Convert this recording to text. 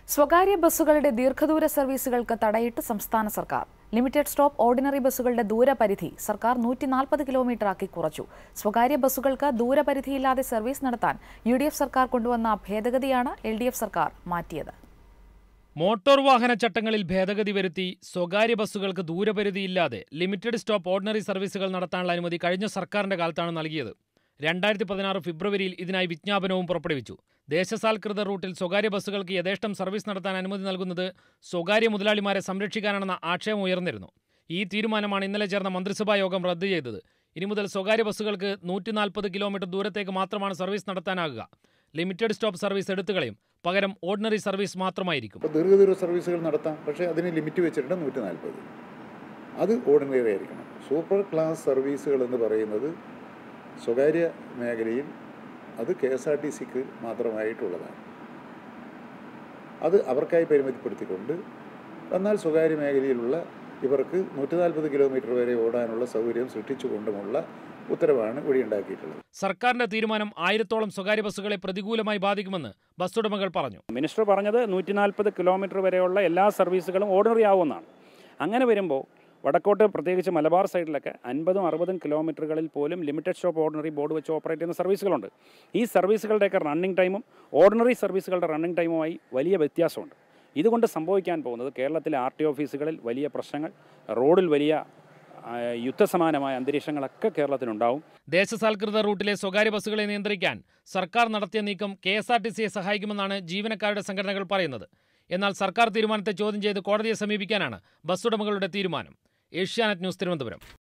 സ്വകാര്യ ബസ്സുകളുടെ ദീർഘദൂര സർവീസുകൾക്ക് തടയിട്ട് സംസ്ഥാന സർക്കാർ ലിമിറ്റഡ് സ്റ്റോപ്പ് ഓർഡിനറി ബസ്സുകളുടെ ദൂരപരിധി സർക്കാർ നൂറ്റി നാൽപ്പത് കിലോമീറ്ററാക്കി കുറച്ചു സ്വകാര്യ ബസ്സുകൾക്ക് ദൂരപരിധിയില്ലാതെ സർവീസ് നടത്താൻ യു ഡി എഫ് സർക്കാർ കൊണ്ടുവന്ന ഭേദഗതിയാണ് എൽ ഡി എഫ് സർക്കാർ മാറ്റിയത് മോട്ടോർ വാഹന ചട്ടങ്ങളിൽ ഭേദഗതി വരുത്തി സ്വകാര്യ ബസ്സുകൾക്ക് ദൂരപരിധിയില്ലാതെ ലിമിറ്റഡ് സ്റ്റോപ്പ് ഓർഡിനറി സർവീസുകൾ നടത്താനുള്ള അനുമതി കഴിഞ്ഞ സർക്കാരിന്റെ കാലത്താണ് നൽകിയത് രണ്ടായിരത്തി പതിനാറ് ഫെബ്രുവരിയിൽ ഇതിനായി വിജ്ഞാപനവും പുറപ്പെടുവിച്ചു ദേശസാൽകൃത റൂട്ടിൽ സ്വകാര്യ ബസ്സുകൾക്ക് യഥേഷ്ടം സർവീസ് നടത്താൻ അനുമതി നൽകുന്നത് സ്വകാര്യ മുതലാളിമാരെ സംരക്ഷിക്കാനാണെന്ന ആക്ഷേപം ഉയർന്നിരുന്നു ഈ തീരുമാനമാണ് ഇന്നലെ ചേർന്ന മന്ത്രിസഭാ യോഗം റദ്ദു ചെയ്തത് ഇനി മുതൽ സ്വകാര്യ ബസ്സുകൾക്ക് നൂറ്റി നാൽപ്പത് കിലോമീറ്റർ ദൂരത്തേക്ക് മാത്രമാണ് സർവീസ് നടത്താനാകുക ലിമിറ്റഡ് സ്റ്റോപ്പ് സർവീസ് എടുത്തുകളയും പകരം ഓർഡിനറി സർവീസ് മാത്രമായിരിക്കും ഇപ്പോൾ ദീർഘദൂര സർവീസുകൾ നടത്താം പക്ഷേ അതിന് ലിമിറ്റ് വെച്ചിട്ടുണ്ട് നൂറ്റി നാൽപ്പത് അത് ഓർഡിനറി ആയിരിക്കണം സൂപ്പർ ക്ലാസ് സർവീസുകൾ എന്ന് പറയുന്നത് സ്വകാര്യ മേഖലയിൽ അത് കെ എസ് ആർ ടി സിക്ക് മാത്രമായിട്ടുള്ളതാണ് അത് അവർക്കായി പരിമിതിപ്പെടുത്തിക്കൊണ്ട് എന്നാൽ സ്വകാര്യ മേഖലയിലുള്ള ഇവർക്ക് നൂറ്റി നാൽപ്പത് കിലോമീറ്റർ വരെ ഓടാനുള്ള സൗകര്യം സൃഷ്ടിച്ചുകൊണ്ടുമുള്ള ഉത്തരവാണ് ഇവിടെ ഉണ്ടാക്കിയിട്ടുള്ളത് സർക്കാരിന്റെ തീരുമാനം ആയിരത്തോളം സ്വകാര്യ ബസ്സുകളെ പ്രതികൂലമായി ബാധിക്കുമെന്ന് ബസ് ഉടമകൾ പറഞ്ഞു മിനിസ്റ്റർ പറഞ്ഞത് നൂറ്റി നാൽപ്പത് കിലോമീറ്റർ വരെയുള്ള എല്ലാ സർവീസുകളും ഓർഡിനറി ആവുമെന്നാണ് അങ്ങനെ വരുമ്പോൾ വടക്കോട്ട് പ്രത്യേകിച്ച് മലബാർ സൈഡിലൊക്കെ അൻപതും അറുപതും കിലോമീറ്ററുകളിൽ പോലും ലിമിറ്റഡ് സ്റ്റോപ്പ് ഓർഡിനറി ബോർഡ് വെച്ച് ഓപ്പറേറ്റ് ചെയ്യുന്ന സർവീസുകളുണ്ട് ഈ സർവീസുകളുടെയൊക്കെ റണ്ണിംഗ് ടൈമും ഓർഡിനറി സർവീസുകളുടെ റണ്ണിംഗ് ടൈമുമായി വലിയ വ്യത്യാസമുണ്ട് ഇതുകൊണ്ട് സംഭവിക്കാൻ പോകുന്നത് കേരളത്തിലെ ആർ ടി ഓഫീസുകളിൽ വലിയ പ്രശ്നങ്ങൾ റോഡിൽ വലിയ ആ, യുദ്ധസമാനമായ അന്തരീക്ഷങ്ങളൊക്കെ കേരളത്തിലുണ്ടാവും ദേശസാൽകൃത റൂട്ടിലെ സ്വകാര്യ ബസ്സുകളെ നിയന്ത്രിക്കാൻ സർക്കാർ നടത്തിയ നീക്കം കെ എസ് ആർ ടി സിയെ സഹായിക്കുമെന്നാണ് ജീവനക്കാരുടെ സംഘടനകൾ പറയുന്നത് എന്നാൽ സർക്കാർ തീരുമാനത്തെ ചോദ്യം ചെയ്ത് കോടതിയെ സമീപിക്കാനാണ് ബസ് ഉടമകളുടെ തീരുമാനം ഏഷ്യാനെറ്റ് ന്യൂസ് തിരുവനന്തപുരം